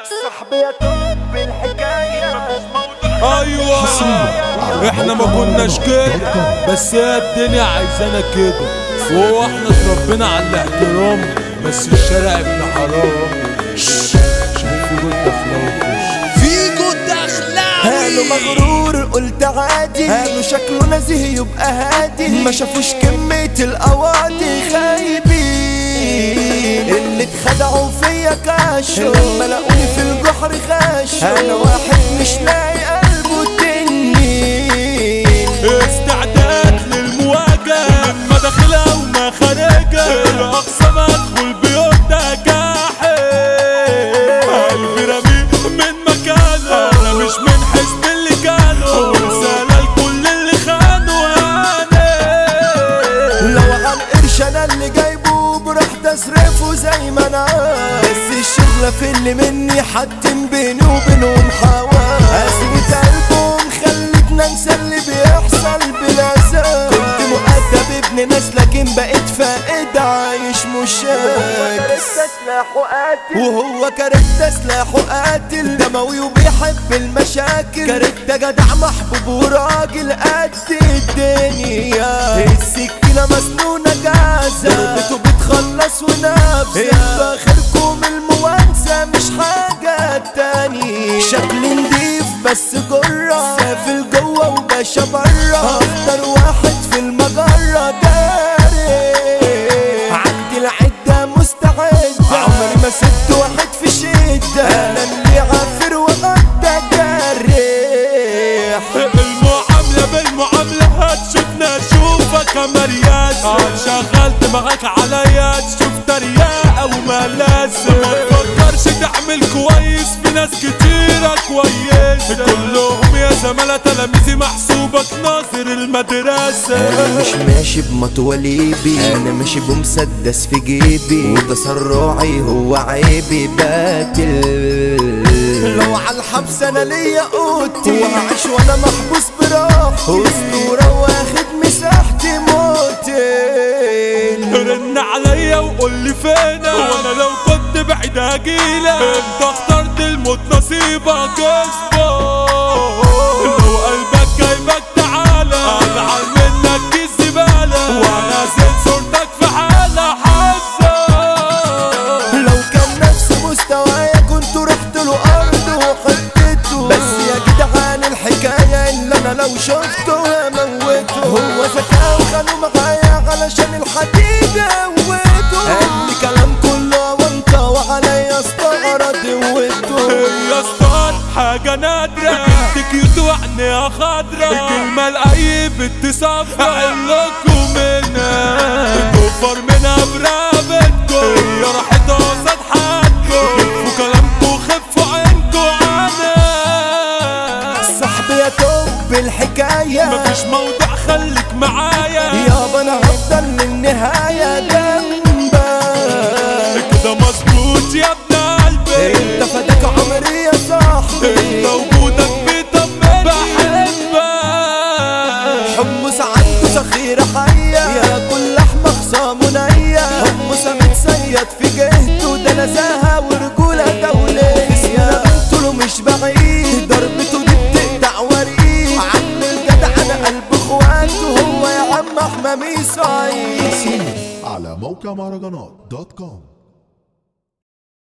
صاحبي يا توب الحكاية ايوه احنا ما كناش كده بس هي الدنيا عايزانا كده وهو احنا اتربينا على الاحترام بس الشارع ابن حرام شوفوا جود دخلاوي فيجو دخلاوي قالوا مغرور قلت عادي قالوا شكله نزيه يبقى هادي ما شافوش كمية القواضي خايبين اللي اتخدعوا فيا كاشوا لما لقوني في الجحر خاشوا انا واحد مش لاقي قلبه التنين استعداد للمواجهة من مداخلها ومخارجها الأقصى مدخل بيوتها جاحد قلبي رميه من مكانه أنا مش من حزب اللي كانوا ورسالة لكل اللي خانوا أنا لو عن قرش انا اللي جايبه برحت اصرفه زي ما انا عايز. بس الشغلة في اللي مني حتم بيني وبينهم حواس قسوة قلبهم خلتنا ننسى اللي بيحصل بالعذاب كنت مؤدب ابن ناس لكن بقيت فائد عايش مشاك وهو كاركتا سلاحه قاتل دموي وبيحب المشاكل كاركتا جدع محبوب وراجل قد الدنيا السكينة مسنونة جاهزة ضربته بتخلص ونفسها انتوا اخركم الموانسة مش حاجة تاني شكل نضيف بس جرة سافل جوه وباشا برا اكتر واحد في المجرة داري عندي العدة مستعدة عمري ما سبت واحد في شدة انا اللي عافر وغدا جريح المعاملة بالمعاملة هتشوفنا اشوفك يا مرياس هتشغل دماغك عليا تشوف تريقة وملاسة ما تفكرش تعمل كويس في ناس كتيرة كويسة كلهم يا زملاء تلاميذي محسوبك ناصر المدرسة انا مش ماشي بمطوليبي انا ماشي بمسدس في جيبي وتسرعي هو عيبي باتل لو على الحبس انا ليا قوتي وهعيش وانا محبوس براحتي اسطوره واخد مساحتي موتين رن عليا وقول لي فينا وانا لو كنت بعيد هجيلك انت اخترت الموت نصيبك اصبر لو قلبك جايبك تعالى ازعل منك دي الزبالة وانا زين صورتك في حالة حزة لو كان نفس مستوايا كنت رحت له ارض وحطيته بس يا جدعان الحكايه اللي انا لو شفته هموته هو ذكاء وخانوا معايا علشان الحديد قوته قال لي كلام كله وانت وعليا استغرب دوته يا اسطى حاجة نادرة بنت كيوت وعينيها خضرا كلمة لأي بنت صفرا أقلكوا منها كفر منها برابتكم هي راحت قصاد حدكم خفوا كلامكوا خفوا عينكوا عنها صاحبي يا توب الحكايه مفيش موضوع خليك معايا يابا انا هفضل للنهايه جنبك كده مظبوط يا ابن قلبي انت فداك عمري يا صاحبي انت وجودك بيطمني بحبك حمص عنده ذخيرة حية يا كل لحمة خصامه نية حمص متصيد في جهته ده نزاهة ورجولة دولية اسمنا بنته له مش بعيد ضربته دي بتقطع وريد عم الجدع انا قلب اخواته هو يا عم احمى ميسعيد على موقع مهرجانات دوت كوم